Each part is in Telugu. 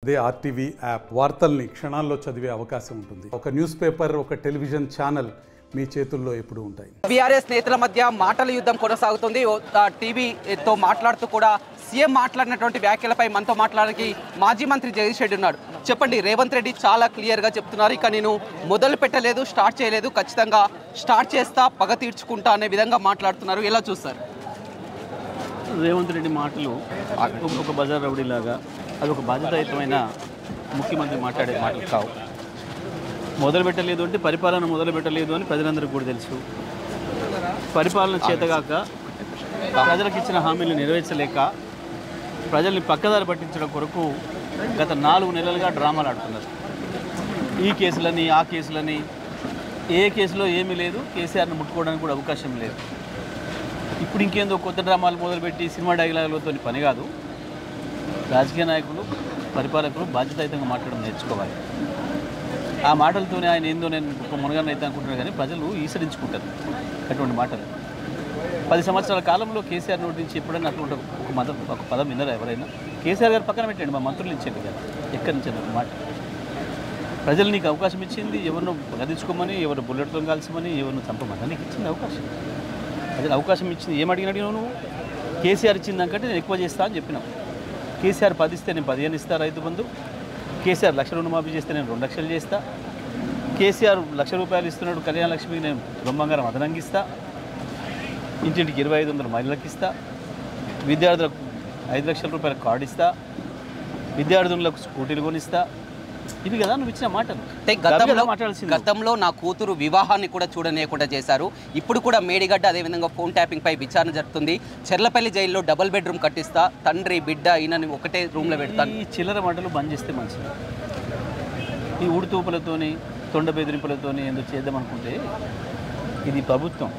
అదే ఆర్టీవీ యాప్ వార్తల్ని క్షణాల్లో చదివే అవకాశం ఉంటుంది ఒక న్యూస్ పేపర్ ఒక టెలివిజన్ ఛానల్ మీ చేతుల్లో ఎప్పుడూ ఉంటాయి బీఆర్ఎస్ నేతల మధ్య మాటల యుద్ధం కొనసాగుతుంది ఓ, ఆ, టీవీతో మాట్లాడుతూ కూడా సీఎం మాట్లాడినటువంటి వ్యాఖ్యలపై మనతో మాట్లాడడానికి మాజీ మంత్రి జగదీష్ రెడ్డి ఉన్నాడు చెప్పండి రేవంత్ రెడ్డి చాలా క్లియర్గా చెప్తున్నారు ఇక నేను మొదలు పెట్టలేదు స్టార్ట్ చేయలేదు ఖచ్చితంగా స్టార్ట్ చేస్తా పగ తీర్చుకుంటా అనే విధంగా మాట్లాడుతున్నారు ఎలా చూస్తారు రేవంత్ రెడ్డి మాటలు ఒక- ఒక బజార్ రౌడీలాగా అది ఒక బాధ్యతాయుతమైన ముఖ్యమంత్రి మాట్లాడే మాటలు కావు మొదలు పెట్టలేదు అంటే పరిపాలన మొదలు పెట్టలేదు అని ప్రజలందరికీ కూడా తెలుసు పరిపాలన చేతగాక ప్రజలకు ఇచ్చిన హామీలు నెరవేర్చలేక ప్రజల్ని పక్కదారి పట్టించడం కొరకు గత నాలుగు నెలలుగా డ్రామాలు ఆడుతున్నారు ఈ కేసులని ఆ కేసులని ఏ కేసులో ఏమీ లేదు కేసీఆర్ని ముట్టుకోవడానికి కూడా అవకాశం లేదు ఇప్పుడు ఇంకేందో కొత్త డ్రామాలు మొదలుపెట్టి సినిమా డైలాగులతో పని కాదు రాజకీయ నాయకులు పరిపాలకులు బాధ్యతాయుతంగా మాట్లాడడం నేర్చుకోవాలి ఆ మాటలతోనే ఆయన ఏందో నేను ఒక మునగాన్ని అయితే అనుకుంటున్నాను కానీ ప్రజలు ఈసరించుకుంటారు అటువంటి మాటలు పది సంవత్సరాల కాలంలో కేసీఆర్ నోటి నుంచి ఎప్పుడైనా అటువంటి ఒక మతం ఒక పదం విన్నారా ఎవరైనా కేసీఆర్ గారు పక్కన పెట్టండి మా మంత్రులు ఇచ్చేది కదా ఎక్కడి నుంచి ఒక మాట ప్రజలు నీకు అవకాశం ఇచ్చింది ఎవరినో గదించుకోమని ఎవరు బుల్లెట్తో కాల్చమని ఎవరిని చంపమని నీకు ఇచ్చింది అవకాశం ప్రజలు అవకాశం ఇచ్చింది ఏం అడిగిన అడిగినావు నువ్వు కేసీఆర్ ఇచ్చిన దానికంటే నేను ఎక్కువ చేస్తా అని చెప్పినావు కేసీఆర్ పది ఇస్తే నేను పదిహేను ఇస్తా రైతు బంధు కేసీఆర్ లక్ష రుణమాఫీ చేస్తే నేను రెండు లక్షలు చేస్తా కేసీఆర్ లక్ష రూపాయలు ఇస్తున్నాడు కళ్యాణ లక్ష్మికి నేను బ్రహ్మంగారం అదనంగా ఇస్తా ఇంటింటికి ఇరవై ఐదు వందల మహిళలకు ఇస్తా విద్యార్థులకు ఐదు లక్షల రూపాయల కార్డు ఇస్తా విద్యార్థులకు స్కూటీలు కొనిస్తా ఇవి కదా నువ్వు ఇచ్చిన మాటలు అంటే అవి గతంలో కదా మాట్లాడాల్సింది గతంలో నా కూతురు వివాహాన్ని కూడా చూడనీయకుండా చేశారు ఇప్పుడు కూడా మేడిగడ్డ అదేవిధంగా ఫోన్ ట్యాపింగ్ పై విచారణ జరుగుతుంది చెర్లపల్లి జైల్లో డబుల్ బెడ్రూమ్ కట్టిస్తా తండ్రి బిడ్డ ఈయనని ఒకటే రూమ్లో పెడతాను ఈ చిల్లర మాటలు బంద్ చేస్తే మంచిది ఈ ఉడుతూపులతోని తొండ బెదిరింపులతోని ఏదో చేద్దాం అనుకుంటే ఇది ప్రభుత్వం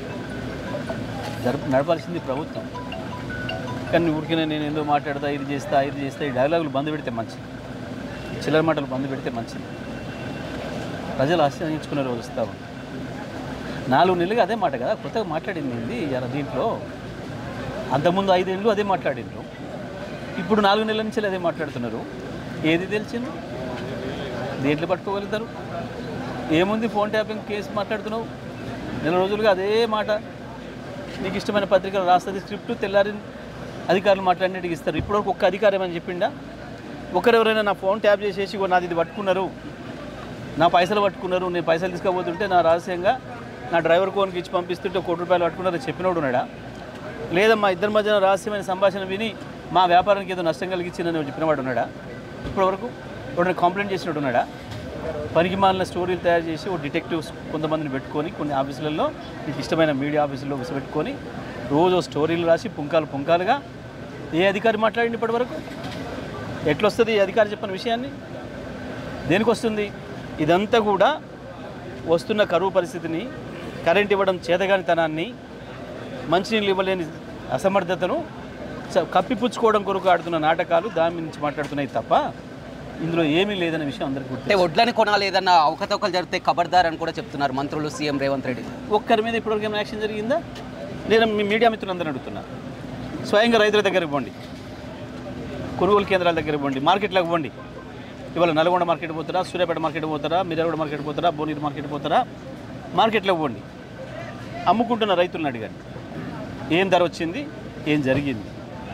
జరప నడపాల్సింది ప్రభుత్వం కానీ ఊరికనే నేను ఏదో మాట్లాడతా ఇది చేస్తా ఇది చేస్తా ఈ డైలాగులు బంద్ పెడితే మంచిది ఈ చిల్లర మాటలు బంద్ పెడితే మంచిది ప్రజలు ఆశ్రయించుకునే రోజు వస్తా ఉంది నాలుగు నెలలుగా అదే మాట కదా కొత్తగా మాట్లాడింది ఏంది ఇవాళ దీంట్లో అంతకుముందు ఐదేళ్ళు అదే మాట్లాడిండ్రు ఇప్పుడు నాలుగు నెలల నుంచి అదే మాట్లాడుతున్నారు ఏది తెలిసింది దేంట్లో పట్టుకోగలుగుతారు ఏముంది ఫోన్ ట్యాపింగ్ కేసు మాట్లాడుతున్నావు నెల రోజులుగా అదే మాట నీకు ఇష్టమైన పత్రికలు రాస్తుంది స్క్రిప్ట్ తెల్లారి అధికారులు మాట్లాడినట్టుగా ఇస్తారు ఇప్పటివరకు ఒక్క అధికారం ఏమని చెప్పిండా ఒకరెవరైనా నా ఫోన్ ట్యాప్ చేసేసి "ఇగో నాది ఇది పట్టుకున్నారు నా పైసలు పట్టుకున్నారు నేను పైసలు తీసుకుపోతుంటే నా రహస్యంగా నా డ్రైవర్ కోన్కి ఇచ్చి పంపిస్తుంటే ఒక కోటి రూపాయలు పట్టుకున్నారు చెప్పినోడు ఉన్నాడా లేదా మా ఇద్దరి మధ్యన రహస్యమైన సంభాషణ విని మా వ్యాపారానికి ఏదో నష్టం కలిగించిందని చెప్పినవాడు ఉన్నాడా ఇప్పటివరకు ఎవరైనా కంప్లైంట్ చేసినట్టు ఉన్నాడా పనికి మాలిన స్టోరీలు తయారు చేసి ఓ డిటెక్టివ్స్ కొంతమందిని పెట్టుకొని కొన్ని ఆఫీసులలో మీకు ఇష్టమైన మీడియా ఆఫీసుల్లో పెట్టుకొని రోజు ఓ స్టోరీలు రాసి పుంకాలు పుంకాలుగా ఏ అధికారి మాట్లాడింది ఇప్పటివరకు ఎట్లొస్తుంది ఈ అధికారి చెప్పిన విషయాన్ని దేనికి వస్తుంది ఇదంతా కూడా వస్తున్న కరువు పరిస్థితిని కరెంట్ ఇవ్వడం చేతగానితనాన్ని మంచినీళ్ళు ఇవ్వలేని అసమర్థతను చ- కప్పిపుచ్చుకోవడం కొరకు ఆడుతున్న నాటకాలు దాని నుంచి మాట్లాడుతున్నాయి తప్ప ఇందులో ఏమీ లేదనే విషయం అందరికీ గుర్తు అంటే వడ్లని కొనాలి ఏదన్నా అవకతవకలు జరిగితే ఖబర్దార్ అని కూడా చెప్తున్నారు మంత్రులు సీఎం రేవంత్ రెడ్డి ఒక్కరి మీద ఇప్పటివరకు ఏమైనా యాక్షన్ జరిగిందా నేను మీ మీడియా మిత్రులందరూ అడుగుతున్నా స్వయంగా రైతుల దగ్గరికి పోండి కొనుగోలు కేంద్రాల దగ్గరికి పోండి మార్కెట్లకు పోండి ఇవాళ నల్గొండ మార్కెట్ పోతారా సూర్యాపేట మార్కెట్ పోతారా మిర్యాలగూడ మార్కెట్ పోతారా భువనగిరి మార్కెట్ పోతారా మార్కెట్లకు పోండి అమ్ముకుంటున్న రైతులను అడిగాను ఏం ధర వచ్చింది ఏం జరిగింది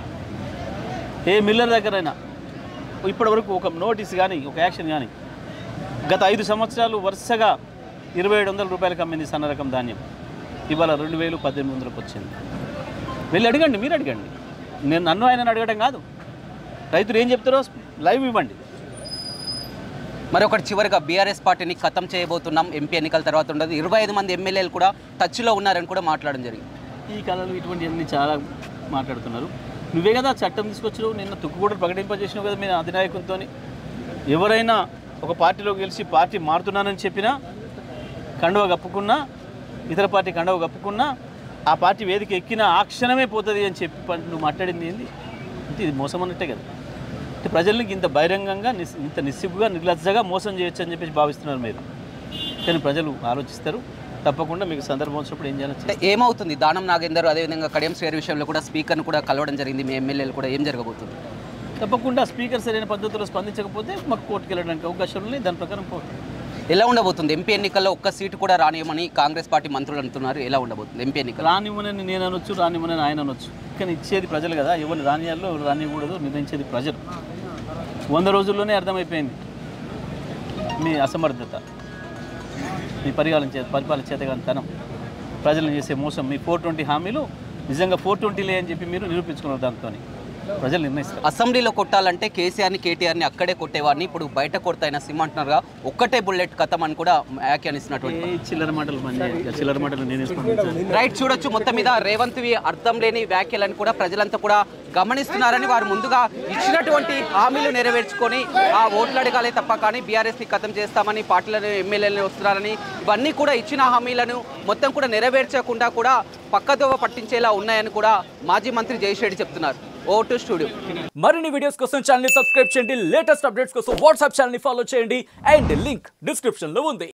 ఏ మిల్లర్ దగ్గరైనా ఇప్పటివరకు ఒక నోటీస్ కానీ ఒక యాక్షన్ కానీ గత ఐదు సంవత్సరాలు వరుసగా ఇరవై ఏడు వందల రూపాయలకు అమ్మింది సన్న రకం ధాన్యం ఇవాళ రెండు వేలు పద్దెనిమిది వందలకు వచ్చింది వెళ్ళి అడగండి మీరు అడగండి నేను నన్ను ఆయన అడగడం కాదు రైతులు ఏం చెప్తారో లైవ్ ఇవ్వండి మరి ఒకటి చివరిగా బీఆర్ఎస్ పార్టీని ఖతం చేయబోతున్నాం ఎంపీ ఎన్నికల తర్వాత ఉండదు ఇరవై ఐదు మంది ఎమ్మెల్యేలు కూడా టచ్లో ఉన్నారని కూడా మాట్లాడడం జరిగింది ఈ కాలంలో ఇటువంటివన్నీ చాలా మాట్లాడుతున్నారు నువ్వే కదా చట్టం తీసుకొచ్చినావు నిన్న తుక్కు కూడా ప్రకటింపజేసినావు కదా మీ అధినాయకులతో ఎవరైనా ఒక పార్టీలో గెలిచి పార్టీ మారుతున్నానని చెప్పినా కండువ కప్పుకున్నా ఇతర పార్టీ కండువ కప్పుకున్నా ఆ పార్టీ వేదిక ఎక్కిన ఆ క్షణమే పోతుంది అని చెప్పి ప- నువ్వు మాట్లాడింది ఏంది అంటే ఇది మోసం అన్నట్టే కదా అంటే ప్రజల్ని ఇంత బహిరంగంగా నిస్ ఇంత నిస్సిగ్గుగా నిర్లజ్జగా మోసం చేయొచ్చు అని చెప్పేసి భావిస్తున్నారు మీరు కానీ ప్రజలు ఆలోచిస్తారు తప్పకుండా మీకు సందర్భం వచ్చినప్పుడు ఏం చేయాలో అంటే ఏమవుతుంది దానం నాగేందర్ అదేవిధంగా కడియం స్వేర్ విషయంలో కూడా స్పీకర్ను కూడా కలవడం జరిగింది మీ ఎమ్మెల్యేలు కూడా ఏం జరగబోతుంది తప్పకుండా స్పీకర్ సరైన పద్ధతిలో స్పందించకపోతే మాకు కోర్టుకు వెళ్ళడానికి అవకాశాలు ఉన్నాయి దాని ప్రకారం కోర్టు ఎలా ఉండబోతుంది ఎంపీ ఎన్నికల్లో ఒక్క సీటు కూడా రానియమని కాంగ్రెస్ పార్టీ మంత్రులు అంటున్నారు ఎలా ఉండబోతుంది ఎంపీ ఎన్నికలు రానివ్వనని నేను అనొచ్చు రానివ్వనని ఆయన అనొచ్చు కానీ ఇచ్చేది ప్రజలు కదా ఎవరు రానియాలో ఎవరు రానివ్వకూడదు నిర్ణయించేది ప్రజలు వంద రోజుల్లోనే అర్థమైపోయింది మీ అసమర్థత మీ పరిపాలన చే పరిపాలన చేతగానితనం ప్రజలను చేసే మోసం మీ ఫోర్ ట్వంటీ హామీలు నిజంగా ఫోర్ ట్వంటీలే అని చెప్పి మీరు నిరూపించుకున్నారు దాంతో ప్రజలు నిర్ణయిస్తారు అసెంబ్లీలో కొట్టాలంటే కేసీఆర్ని కేటీఆర్ని అక్కడే కొట్టేవాడిని ఇప్పుడు బయట కొడతాయిన సిమ్ అంటున్నారుగా ఒక్కటే బుల్లెట్ కథం అని కూడా వ్యాఖ్యానిస్తున్నటువంటి ఏ చిల్లర మాటలు పని చేయదు. చిల్లర మాటలు నేను స్పందించాను రైట్ చూడొచ్చు మొత్తం మీద రేవంత్ వి అర్థం లేని వ్యాఖ్యలను కూడా ప్రజలంతా కూడా గమనిస్తున్నారని వారు ముందుగా ఇచ్చినటువంటి హామీలు నెరవేర్చుకొని ఆ ఓట్లు అడగాలే తప్ప కానీ బీఆర్ఎస్ ని ఖతం చేస్తామని పార్టీలను ఎమ్మెల్యేలను వస్తున్నారని ఇవన్నీ కూడా ఇచ్చిన హామీలను మొత్తం కూడా నెరవేర్చకుండా కూడా పక్కదోవ పట్టించేలా ఉన్నాయని కూడా మాజీ మంత్రి జయశెడ్డి చెప్తున్నారు ఓ టు స్టూడియో మరిన్ని వీడియోస్ కోసం ఛానల్ సబ్స్క్రైబ్ చేయండి లేటెస్ట్ అప్డేట్స్ కోసం వాట్సాప్ ఛానల్ ఫాలో చేయండి అండ్ లింక్ డిస్క్రిప్షన్ లో ఉంది